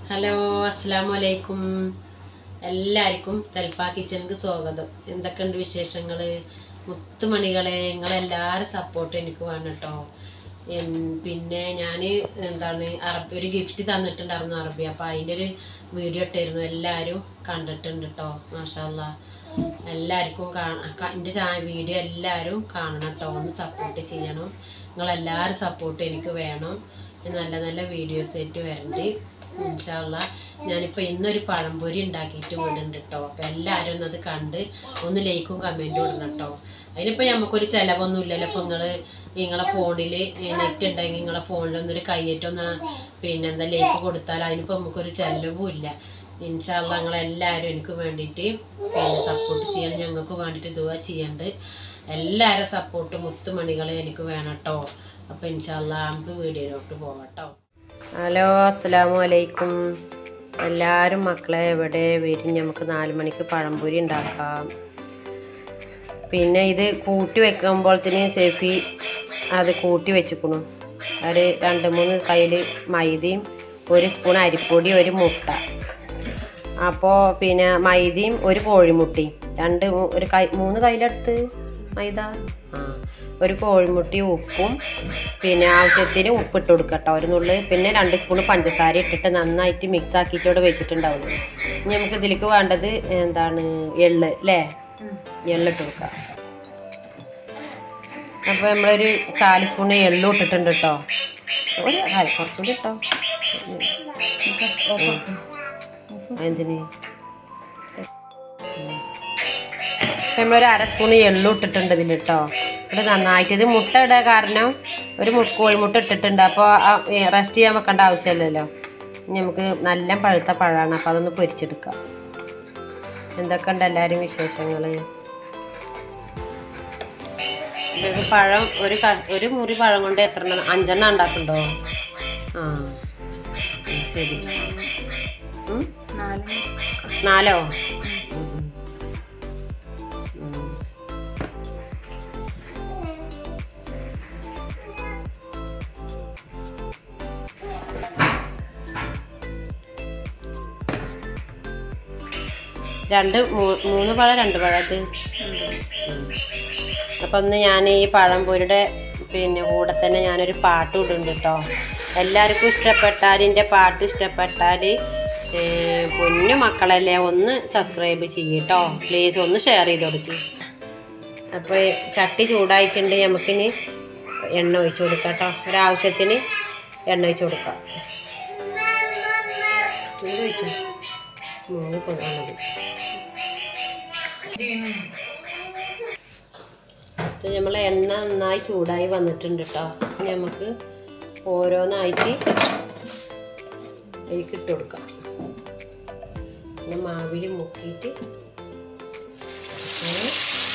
Hello അസ്സാം വലൈക്കും എല്ലാവർക്കും തെൽപ്പ കിച്ചണിക്ക് സ്വാഗതം എന്തൊക്കെയുണ്ട് വിശേഷങ്ങൾ മുത്തുമണികളെ നിങ്ങളെല്ലാവരും സപ്പോർട്ട് എനിക്ക് വേണം കേട്ടോ എൻ- പിന്നെ ഞാൻ എന്താണ് അറബി ഒരു ഗിഫ്റ്റ് തന്നിട്ടുണ്ടായിരുന്നു അറബി അപ്പോൾ അതിൻ്റെ ഒരു വീഡിയോ ഇട്ടായിരുന്നു എല്ലാവരും കണ്ടിട്ടുണ്ട് കേട്ടോ മാഷാല്ല എല്ലാവർക്കും കാണാം എൻ്റെ ചാ വീഡിയോ എല്ലാവരും കാണണം കേട്ടോ ഒന്ന് സപ്പോർട്ട് ചെയ്യണം നിങ്ങളെല്ലാവരും സപ്പോർട്ട് എനിക്ക് വേണം നല്ല നല്ല വീഡിയോസ് ആയിട്ട് വരണ്ട് ഇൻഷാല്ല ഞാനിപ്പോൾ ഇന്നൊരു പഴംപൊരി ഉണ്ടാക്കിയിട്ട് വിടുന്നുണ്ട് കേട്ടോ അപ്പോൾ എല്ലാവരും ഒന്ന് അത് കണ്ട് ഒന്ന് ലൈക്കും കമൻറ്റും ഇടണം കേട്ടോ അതിനിപ്പോൾ നമുക്കൊരു ചിലവൊന്നും ഇല്ലല്ലോ ഇപ്പോൾ നിങ്ങൾ നിങ്ങളെ ഫോണിൽ നെറ്റ് ഉണ്ടെങ്കിൽ നിങ്ങളെ ഫോണിൽ ഒന്നൊരു കയ്യേറ്റൊന്ന് പിന്നെ എന്താ ലൈക്ക് കൊടുത്താൽ അതിനിപ്പോൾ നമുക്കൊരു ചിലവും ഇല്ല ഇൻഷാല്ല നിങ്ങളെല്ലാവരും എനിക്ക് വേണ്ടിയിട്ട് പിന്നെ സപ്പോർട്ട് ചെയ്യണം ഞങ്ങൾക്ക് വേണ്ടിയിട്ട് ഇതുവാ ചെയ്യണ്ട് എല്ലാവരും സപ്പോർട്ട് മുത്തുമണികളെ എനിക്ക് വേണം കേട്ടോ അപ്പോൾ ഇൻഷാല്ല നമുക്ക് വീഡിയോയിലോട്ട് പോകാം കേട്ടോ ഹലോ അസ്സലാമു അലൈക്കും എല്ലാവരും മക്കളെ എവിടെ വരും നമുക്ക് നാല് മണിക്ക് പഴംപൊരി ഉണ്ടാക്കാം പിന്നെ ഇത് കൂട്ടി വെക്കുമ്പോഴത്തേന് സെഫി അത് കൂട്ടി വെച്ചിക്കണു ഒരു രണ്ട് മൂന്ന് കയ്യിൽ മൈദയും ഒരു സ്പൂൺ അരിപ്പൊടി ഒരു മുട്ട അപ്പോൾ പിന്നെ മൈദയും ഒരു കോഴിമുട്ടിയും രണ്ട് മൂ- ഒരു കൈ മൂന്ന് കയ്യിലെടുത്ത് മൈദ ആ ഒരു കോഴിമുട്ടിയും ഉപ്പും പിന്നെ ആവശ്യത്തിന് ഉപ്പിട്ട് കൊടുക്കട്ടോ ഒരു നുള്ളി പിന്നെ രണ്ട് സ്പൂൺ പഞ്ചസാര ഇട്ടിട്ട് നന്നായിട്ട് മിക്സ് ആക്കിയിട്ട് ഇവിടെ വെച്ചിട്ടുണ്ടാവും ഇനി നമുക്ക് ഇതിലേക്ക് വേണ്ടത് എന്താണ് എള്ള് അല്ലേ എള്ളിട്ട് കൊടുക്കാം അപ്പോൾ നമ്മളൊരു കാല് സ്പൂൺ എള്ളും ഇട്ടിട്ടുണ്ട് കേട്ടോ ഒരു ആ, കുറച്ചുകൂടി ഇട്ടോ എന്തിന് ഇപ്പം നമ്മളൊരു അര സ്പൂൺ എള്ളും ഇട്ടിട്ടുണ്ട് ഇതിൽ കേട്ടോ ഇവിടെ നന്നായിട്ട് ഇത് മുട്ട ഇടാൻ കാരണം ഒരു മു കോഴിമുട്ട ഇട്ടിട്ടുണ്ട് അപ്പോൾ റെസ്റ്റ് ചെയ്യാൻ വെക്കേണ്ട ആവശ്യമില്ലല്ലോ ഇനി നമുക്ക് നല്ല പഴുത്ത പഴമാണ് അപ്പോൾ അതൊന്ന് പൊരിച്ചെടുക്കാം എന്തൊക്കെ ഉണ്ട് എല്ലാവരും വിശേഷങ്ങൾ ഇത് പഴം ഒരു ക- ഒരു മുറി പഴം കൊണ്ട് എത്ര എണ്ണം അഞ്ചെണ്ണം ഉണ്ടാക്കുന്നുണ്ടോ ആ ഉം, ശരി ഉം? നാലോ ഉം, ഉം. ഉം. രണ്ട് മൂ- മൂന്ന് പഴം രണ്ട് പഴം അത് അപ്പം ഒന്ന് ഞാൻ ഈ പഴംപൊരിയുടെ പിന്നെ കൂടെ തന്നെ ഞാനൊരു പാട്ട് ഇടുന്നുണ്ട് കേട്ടോ എല്ലാവർക്കും ഇഷ്ടപ്പെട്ടാൽ എൻ്റെ പാട്ട് ഇഷ്ടപ്പെട്ടാൽ പൊന്നു മക്കളല്ലേ ഒന്ന് സബ്സ്ക്രൈബ് ചെയ്യട്ടോ പ്ലീസ് ഒന്ന് ഷെയർ ചെയ്ത് കൊടുക്ക് അപ്പോൾ ചട്ടി ചൂടായിട്ടുണ്ട് നമുക്കിനി എണ്ണ ഒഴിച്ച് കൊടുക്കാം കേട്ടോ ഒരാവശ്യത്തിന് എണ്ണ ഒഴിച്ച് കൊടുക്കാം ചൂട് ഒഴിച്ചു മൂന്ന് കൊണ്ടാൽ മതി ഇത് നമ്മളെ എണ്ണ നന്നായി ചൂടായി വന്നിട്ടുണ്ട് കേട്ടോ ഇനി നമുക്ക് ഓരോന്നായിട്ട് അതിലേക്ക് ഇട്ട് കൊടുക്കാം പിന്നെ മാവിൽ മുക്കിയിട്ട് ഏ,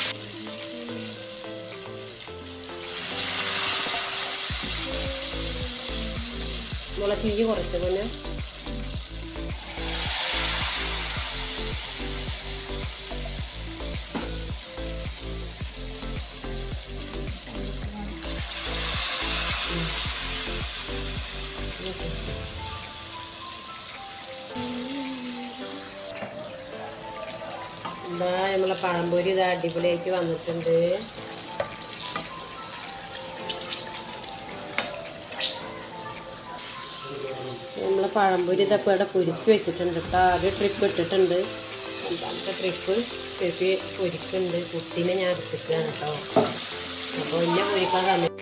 നമ്മളെ തീ കുറച്ച് പിന്നെ എന്താ നമ്മളെ പഴംപൊരി ഇത് അടിപൊളിയായിട്ട് വന്നിട്ടുണ്ട് നമ്മളെ പഴംപൊരി ഇതൊക്കെ ഇവിടെ പൊരിച്ച് വെച്ചിട്ടുണ്ട് കേട്ടോ ഒരു ട്രിപ്പ് ഇട്ടിട്ടുണ്ട് രണ്ടാമത്തെ ട്രിപ്പ് ചെപ്പി പൊരിക്കുന്നുണ്ട് കുട്ടീനെ ഞാൻ എടുത്തിട്ടാണ് കേട്ടോ അപ്പോൾ ഇന്നെ പൊരിക്കാൻ സമയം